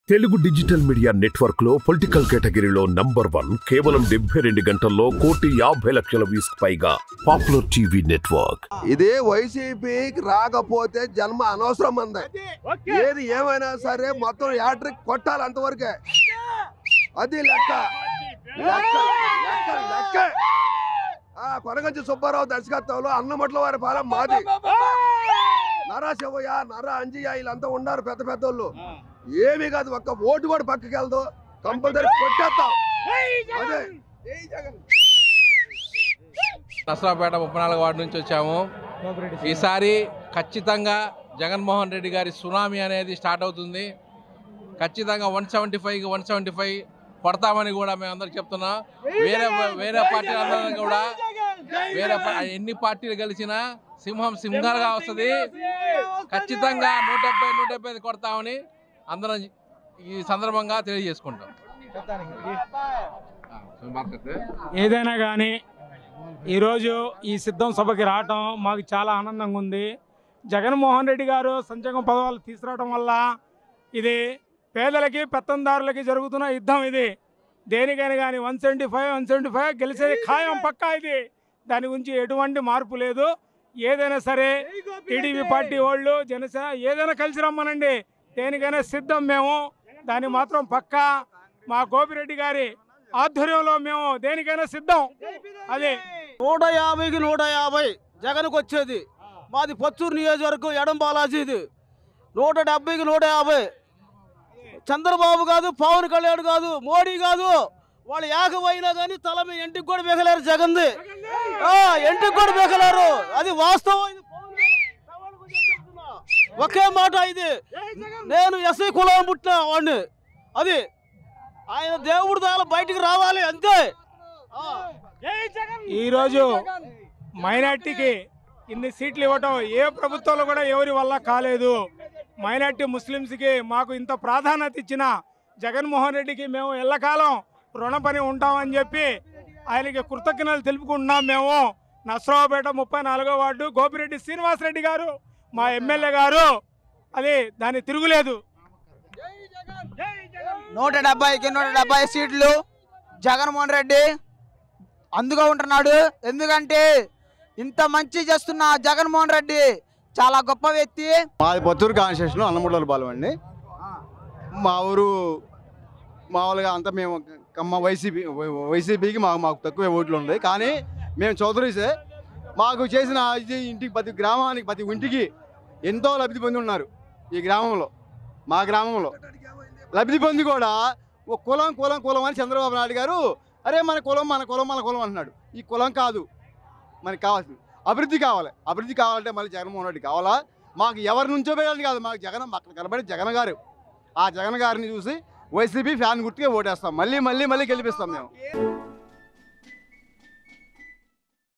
Telugu digital media network లో political కేటగిరీలో number one కేవలం డెబ్బై రెండు గంటల్లో కోటి యాభై లక్షల వ్యూస్ పైగా పాపులర్ టీవీ నెట్వర్క్ ఇదే వైసీపీకి రాకపోతే జన్మ అనవసరం మంది ఏది ఏమైనా సరే మొత్తం యాట్రిక్ కొట్టాలి అంతవరకే అది లెక్క లెక్క లెక్క లెక్క ఆ కొనగంచి సుబ్బారావు దర్శకత్వంలో అన్నమట్ల వారి పాలెం మాది నరా శివయ్య నరా అంజయ్య వీళ్ళంతా ఉన్నారు పెద్ద పెద్దోళ్ళు ఏమీ కాదు ఒక్క ఓటు కూడా పక్కకి వెళ్దు కంపల్సరీ కొట్టేస్తాం అదే నసరాపేట ముప్పై నాలుగు వార్డు నుంచి వచ్చాము ఈసారి ఖచ్చితంగా జగన్మోహన్ రెడ్డి గారి సునామీ అనేది స్టార్ట్ అవుతుంది ఖచ్చితంగా one seventy five one seventy five కొడతామని కూడా మేము అందరికి చెప్తున్నాం వేరే వేరే పార్టీలు అందరం కూడా వేరే పా- ఎన్ని పార్టీలు గెలిచినా సింహం సింహాలుగా వస్తుంది ఖచ్చితంగా నూట డెబ్బై నూట డెబ్బై ఐదు కొడతామని అందరం ఈ సందర్భంగా తెలియజేసుకుంటాం ఏదైనా కానీ ఈరోజు ఈ సిద్ధం సభకి రావటం మాకు చాలా ఆనందంగా ఉంది జగన్మోహన్ రెడ్డి గారు సంచలన పదవులు తీసుకురావడం వల్ల ఇది పేదలకి పెత్తందారులకి జరుగుతున్న యుద్ధం ఇది దేనికైనా కానీ one seventy five one seventy five గెలిచేది ఖాయం పక్కా ఇది దాని గురించి ఎటువంటి మార్పు లేదు ఏదైనా సరే టీడీపీ పార్టీ వాళ్ళు జనసేన ఏదైనా కలిసి రమ్మనండి దేనికైనా సిద్ధం మేము దాన్ని మాత్రం పక్కా మా గోపిరెడ్డి గారి ఆధ్వర్యంలో మేము దేనికైనా సిద్ధం అదే నూట యాభైకి నూట యాభై జగన్కి వచ్చేది మాది పచ్చూరు నియోజకవర్గం ఎడం బాలాజీది నూట డెబ్బైకి నూట యాభై చంద్రబాబు కాదు పవన్ కళ్యాణ్ కాదు మోడీ కాదు వాళ్ళు ఏకమైనా కానీ తల మీ ఇంటికి కూడా బెగలేరు జగన్ది ఆ, ఇంటికి కూడా బెగలేరు అది వాస్తవం ఇది పవన్ కళ్యాణ్ సవాలుకు చెప్తున్నా. ఒకే మాట ఇది నేను ఎస్ఐ కులం పుట్టిన వాడిని అది ఆయన దేవుడు దాని బయటికి రావాలి అంతే ఆ. ఈరోజు మైనార్టీకి ఇన్ని సీట్లు ఇవ్వటం ఏ ప్రభుత్వంలో కూడా ఎవరి వల్ల కాలేదు మైనార్టీ ముస్లిమ్స్కి మాకు ఇంత ప్రాధాన్యత ఇచ్చిన జగన్మోహన్ రెడ్డికి మేము ఎల్లకాలం రుణపని ఉంటామని చెప్పి ఆయనకి కృతజ్ఞతలు తెలుపుకుంటున్నాం మేము నసరావుపేట ముప్పై నాలుగో వార్డు గోపిరెడ్డి శ్రీనివాసరెడ్డి గారు మా ఎమ్మెల్యే గారు అది దాన్ని తిరుగులేదు నూట డెబ్బైకి నూట డెబ్బై సీట్లు జగన్మోహన్ రెడ్డి అందుగా ఉంటున్నాడు ఎందుకంటే ఇంత మంచి చేస్తున్న జగన్మోహన్ రెడ్డి చాలా గొప్ప వ్యక్తి మాది పొత్తూరు కాన్స్టిట్యూషన్ అన్నమూడల పాలెం అండి మా ఊరు మామూలుగా అంతా మేము కమ్మ వైసీపీ వైసీపీకి మాకు మాకు తక్కువ ఓట్లు ఉన్నాయి కానీ మేము చౌదరీసే మాకు చేసిన ఇది ఇంటికి ప్రతి గ్రామానికి ప్రతి ఇంటికి ఎంతో లబ్ధి పొంది ఉన్నారు ఈ గ్రామంలో మా గ్రామంలో లబ్ధి పొంది కూడా ఒక కులం కులం కులం అని చంద్రబాబు నాయుడు గారు అరే మన కులం మన కులం మన కులం అంటున్నాడు ఈ కులం కాదు మనకి కావాల్సింది అభివృద్ధి కావాలి అభివృద్ధి కావాలంటే మళ్ళీ జగన్మోహన్ రెడ్డి కావాలా మాకు ఎవరి నుంచో వేయాలని కాదు మాకు జగన్ అక్కడ కనబడి జగన్ గారు ఆ జగన్ గారిని చూసి వైసీపీ ఫ్యాన్ గుర్తుగా ఓటేస్తాం మళ్ళీ మళ్ళీ మళ్ళీ గెలిపిస్తాం మేము